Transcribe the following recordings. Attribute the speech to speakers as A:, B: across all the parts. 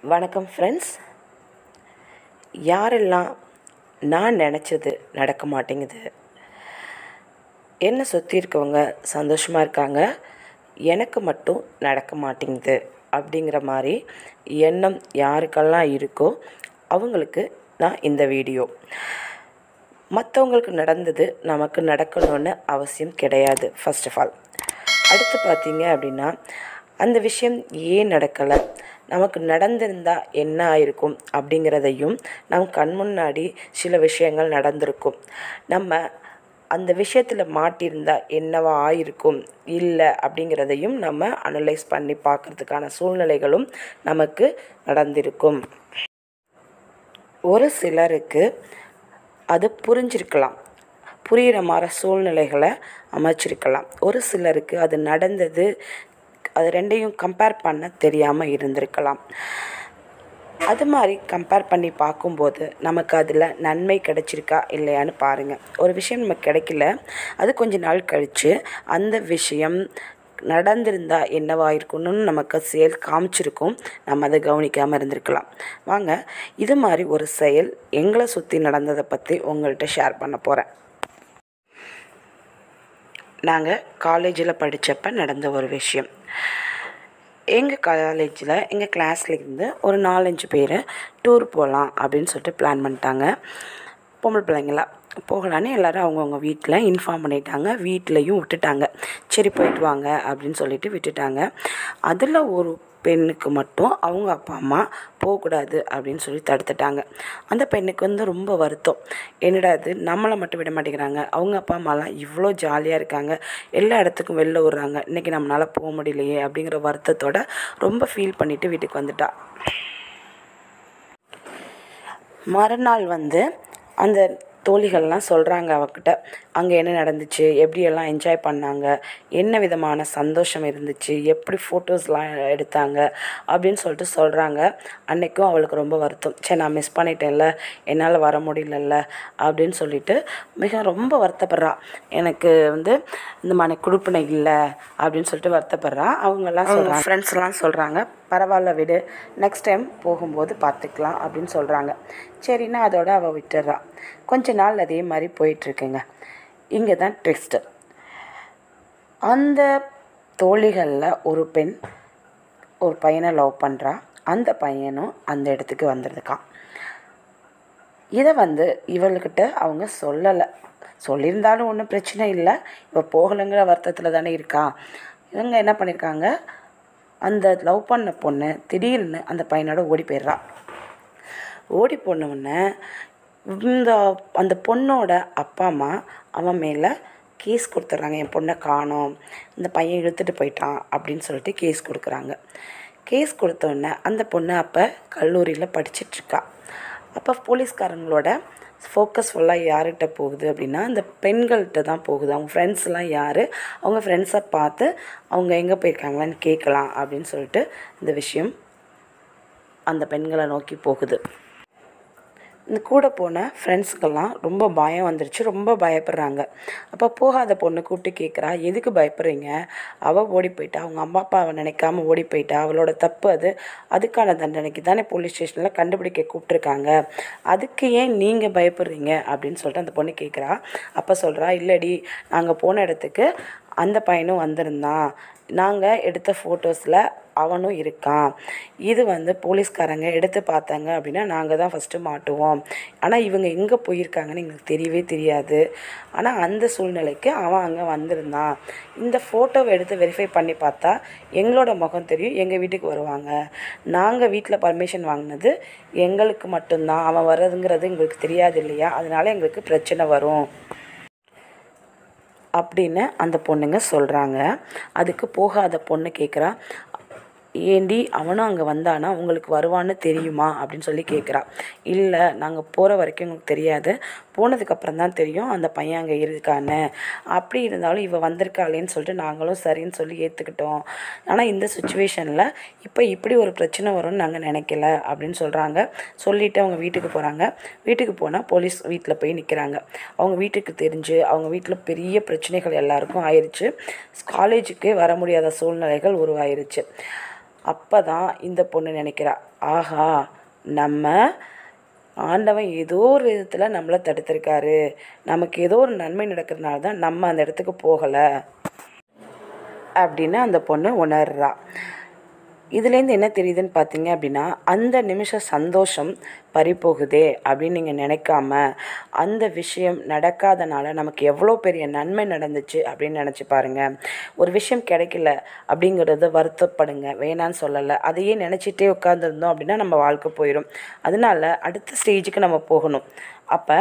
A: வணக்கம் ஃப்ரெண்ட்ஸ் யாரெல்லாம் நான் நினச்சது நடக்க மாட்டேங்குது என்னை சுற்றி இருக்கவங்க சந்தோஷமாக இருக்காங்க எனக்கு மட்டும் நடக்க மாட்டேங்குது அப்படிங்கிற மாதிரி எண்ணம் யாருக்கெல்லாம் இருக்கோ அவங்களுக்கு நான் இந்த வீடியோ மற்றவங்களுக்கு நடந்தது நமக்கு நடக்கணும்னு அவசியம் கிடையாது ஃபர்ஸ்ட் ஆஃப் ஆல் அடுத்து பார்த்தீங்க அப்படின்னா அந்த விஷயம் ஏன் நடக்கலை நமக்கு நடந்திருந்தா என்ன ஆயிருக்கும் அப்படிங்கிறதையும் நம் கண் முன்னாடி சில விஷயங்கள் நடந்திருக்கும் நம்ம அந்த விஷயத்தில் மாட்டியிருந்தா என்னவா ஆயிருக்கும் இல்லை அப்படிங்கிறதையும் நம்ம அனலைஸ் பண்ணி பார்க்கறதுக்கான சூழ்நிலைகளும் நமக்கு நடந்திருக்கும் ஒரு சிலருக்கு அது புரிஞ்சிருக்கலாம் புரிகிற மாதிரி சூழ்நிலைகளை அமைச்சிருக்கலாம் ஒரு சிலருக்கு அது நடந்தது அது ரெண்டையும் கம்பேர் பண்ண தெரியாமல் இருந்திருக்கலாம் அது மாதிரி கம்பேர் பண்ணி பார்க்கும்போது நமக்கு அதில் நன்மை கிடைச்சிருக்கா இல்லையான்னு பாருங்கள் ஒரு விஷயம் நமக்கு கிடைக்கல அது கொஞ்ச நாள் கழித்து அந்த விஷயம் நடந்திருந்தா என்னவா இருக்கும்னு நமக்கு செயல் காமிச்சிருக்கும் நம்ம அதை கவனிக்காமல் இருந்திருக்கலாம் வாங்க இது மாதிரி ஒரு செயல் எங்களை சுற்றி நடந்ததை பற்றி உங்கள்கிட்ட ஷேர் பண்ண போகிறேன் நாங்கள் காலேஜில் படித்தப்ப நடந்த ஒரு விஷயம் எங்கள் காலேஜில் எங்கள் கிளாஸில் இருந்து ஒரு நாலஞ்சு பேர் டூர் போகலாம் அப்படின்னு சொல்லிட்டு பிளான் பண்ணிட்டாங்க பொம்பளை பிள்ளைங்களா போகலான்னு எல்லோரும் அவங்கவுங்க வீட்டில் இன்ஃபார்ம் பண்ணிட்டாங்க வீட்லேயும் விட்டுட்டாங்க சரி போயிட்டு வாங்க அப்படின்னு சொல்லிட்டு விட்டுட்டாங்க அதில் ஒரு பெண்ணுக்கு மட்டும் அவங்க அப்பா அம்மா போகக்கூடாது அப்படின்னு சொல்லி தடுத்துட்டாங்க அந்த பெண்ணுக்கு வந்து ரொம்ப வருத்தம் என்னடா இது நம்மளை மட்டும் விட மாட்டேங்கிறாங்க அவங்க அப்பா அம்மாலாம் இவ்வளோ ஜாலியாக இருக்காங்க எல்லா இடத்துக்கும் வெளில விட்றாங்க இன்றைக்கி நம்மளால் போக முடியலையே அப்படிங்கிற வருத்தத்தோட ரொம்ப ஃபீல் பண்ணிவிட்டு வீட்டுக்கு வந்துட்டா மறுநாள் வந்து அந்த தோழிகள்லாம் சொல்கிறாங்க அவகிட்ட அங்கே என்ன நடந்துச்சு எப்படியெல்லாம் என்ஜாய் பண்ணாங்க என்ன விதமான சந்தோஷம் இருந்துச்சு எப்படி ஃபோட்டோஸ்லாம் எடுத்தாங்க அப்படின்னு சொல்லிட்டு சொல்கிறாங்க அன்றைக்கும் அவளுக்கு ரொம்ப வருத்தம் சரி நான் மிஸ் பண்ணிட்டேன்ல என்னால் வர முடியலல்ல அப்படின்னு சொல்லிட்டு மிக ரொம்ப வருத்தப்படுறா எனக்கு வந்து இந்த மாதிரி குடுப்பினை இல்லை அப்படின்னு சொல்லிட்டு வருத்தப்படுறா அவங்கெல்லாம் சொல்கிறாங்க ஃப்ரெண்ட்ஸ்லாம் சொல்கிறாங்க பரவாயில்ல விடு நெக்ஸ்ட் டைம் போகும்போது பார்த்துக்கலாம் அப்படின்னு சொல்கிறாங்க சரின்னா அதோட அவள் விட்டுறா கொஞ்ச நாள் அதே மாதிரி போயிட்டுருக்குங்க இங்கே தான் ட்விஸ்ட்டு அந்த தோழிகளில் ஒரு பெண் ஒரு பையனை லவ் பண்ணுறா அந்த பையனும் அந்த இடத்துக்கு வந்திருக்கான் இதை வந்து இவள்கிட்ட அவங்க சொல்லலை சொல்லியிருந்தாலும் ஒன்றும் பிரச்சனை இல்லை இவள் போகலைங்கிற வருத்தத்தில் தானே இருக்கா இவங்க என்ன பண்ணியிருக்காங்க அந்த லவ் பண்ண பொண்ணு திடீர்னு அந்த பையனோட ஓடி போயிடுறா ஓடி போனவுடனே இந்த அந்த பொண்ணோட அப்பா அம்மா அவன் மேலே கேஸ் கொடுத்துட்றாங்க என் பொண்ணை காணோம் இந்த பையன் இழுத்துட்டு போயிட்டான் அப்படின்னு சொல்லிட்டு கேஸ் கொடுக்குறாங்க கேஸ் கொடுத்தோடனே அந்த பொண்ணு அப்போ கல்லூரியில் படிச்சிட்ருக்கா அப்போ போலீஸ்காரங்களோட ஃபோக்கஸ் ஃபுல்லாக யார்கிட்ட போகுது அப்படின்னா அந்த பெண்கள்கிட்ட தான் போகுது அவங்க ஃப்ரெண்ட்ஸ்லாம் யார் அவங்க ஃப்ரெண்ட்ஸை பார்த்து அவங்க எங்கே போயிருக்காங்களான்னு கேட்கலாம் அப்படின்னு சொல்லிட்டு இந்த விஷயம் அந்த பெண்களை நோக்கி போகுது இந்த கூட போன ஃப்ரெண்ட்ஸுக்கெல்லாம் ரொம்ப பயம் வந்துருச்சு ரொம்ப பயப்படுறாங்க அப்போ போகாத பொண்ணு கூப்பிட்டு கேட்குறா எதுக்கு பயப்படுறீங்க அவள் ஓடி போயிட்டா அவங்க அம்மா அப்பாவை நினைக்காம ஓடி போயிட்டா அவளோட தப்பு அது அதுக்கான தண்டனைக்கு தானே போலீஸ் ஸ்டேஷனில் கண்டுபிடிக்க கூப்பிட்ருக்காங்க அதுக்கு ஏன் நீங்கள் பயப்படுறீங்க அப்படின்னு சொல்லிட்டு அந்த பொண்ணு கேட்குறா அப்போ சொல்கிறா இல்லடி நாங்கள் போன இடத்துக்கு அந்த பையனும் வந்திருந்தான் நாங்கள் எடுத்த ஃபோட்டோஸில் அவனும் இருக்கான் இது வந்து போலீஸ்காரங்க எடுத்து பார்த்தாங்க அப்படின்னா நாங்கள் தான் ஃபஸ்ட்டு மாட்டுவோம் ஆனால் இவங்க எங்கே போயிருக்காங்கன்னு எங்களுக்கு தெரியவே தெரியாது ஆனால் அந்த சூழ்நிலைக்கு அவன் அங்கே வந்திருந்தான் இந்த ஃபோட்டோவை எடுத்து வெரிஃபை பண்ணி பார்த்தா எங்களோட முகம் தெரியும் எங்கள் வீட்டுக்கு வருவாங்க நாங்கள் வீட்டில் பர்மிஷன் வாங்கினது எங்களுக்கு மட்டும்தான் அவன் வர்றதுங்கிறது எங்களுக்கு தெரியாது இல்லையா அதனால எங்களுக்கு பிரச்சனை வரும் அப்படின்னு அந்த பொண்ணுங்க சொல்கிறாங்க அதுக்கு போகாத பொண்ணு கேட்குறா ஏண்டி அவனும் அங்கே வந்தானா உங்களுக்கு வருவான்னு தெரியுமா அப்படின்னு சொல்லி கேட்குறா இல்லை நாங்கள் போகிற வரைக்கும் எங்களுக்கு தெரியாது போனதுக்கப்புறம் தான் தெரியும் அந்த பையன் அங்கே இருக்கான்னு அப்படி இருந்தாலும் இவள் வந்திருக்காளேன்னு சொல்லிட்டு நாங்களும் சரின்னு சொல்லி ஏற்றுக்கிட்டோம் ஆனால் இந்த சுச்சுவேஷனில் இப்போ இப்படி ஒரு பிரச்சனை வரும்னு நாங்கள் நினைக்கல அப்படின்னு சொல்கிறாங்க சொல்லிவிட்டு அவங்க வீட்டுக்கு போகிறாங்க வீட்டுக்கு போனால் போலீஸ் வீட்டில் போய் நிற்கிறாங்க அவங்க வீட்டுக்கு தெரிஞ்சு அவங்க வீட்டில் பெரிய பிரச்சனைகள் எல்லாருக்கும் ஆயிடுச்சு காலேஜுக்கு வர முடியாத சூழ்நிலைகள் உருவாயிருச்சு அப்போ தான் இந்த பொண்ணு நினைக்கிறா ஆஹா நம்ம ஆண்டவன் ஏதோ ஒரு விதத்தில் நம்மளை தடுத்திருக்காரு நமக்கு ஏதோ ஒரு நன்மை நடக்கிறதுனால தான் நம்ம அந்த இடத்துக்கு போகலை அப்படின்னு அந்த பொண்ணு உணர்றா இதுலேருந்து என்ன தெரியுதுன்னு பார்த்தீங்க அப்படின்னா அந்த நிமிஷ சந்தோஷம் பறிபோகுதே அப்படின்னு நீங்கள் நினைக்காம அந்த விஷயம் நடக்காதனால நமக்கு எவ்வளோ பெரிய நன்மை நடந்துச்சு அப்படின்னு நினச்சி பாருங்கள் ஒரு விஷயம் கிடைக்கல அப்படிங்கிறத வருத்தப்படுங்க வேணான்னு சொல்லலை அதையே நினச்சிட்டே உட்காந்துருந்தோம் அப்படின்னா நம்ம வாழ்க்கை போயிடும் அதனால அடுத்த ஸ்டேஜுக்கு நம்ம போகணும் அப்போ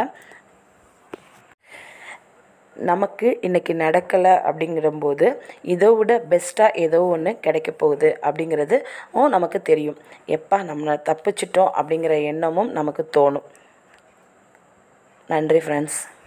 A: நமக்கு இன்றைக்கி நடக்கலை அப்படிங்கிறம்போது இதை விட பெஸ்ட்டாக ஏதோ ஒன்று கிடைக்க போகுது அப்படிங்கிறது நமக்கு தெரியும் எப்பா நம்மளை தப்பிச்சிட்டோம் அப்படிங்கிற எண்ணமும் நமக்கு தோணும் நன்றி ஃப்ரெண்ட்ஸ்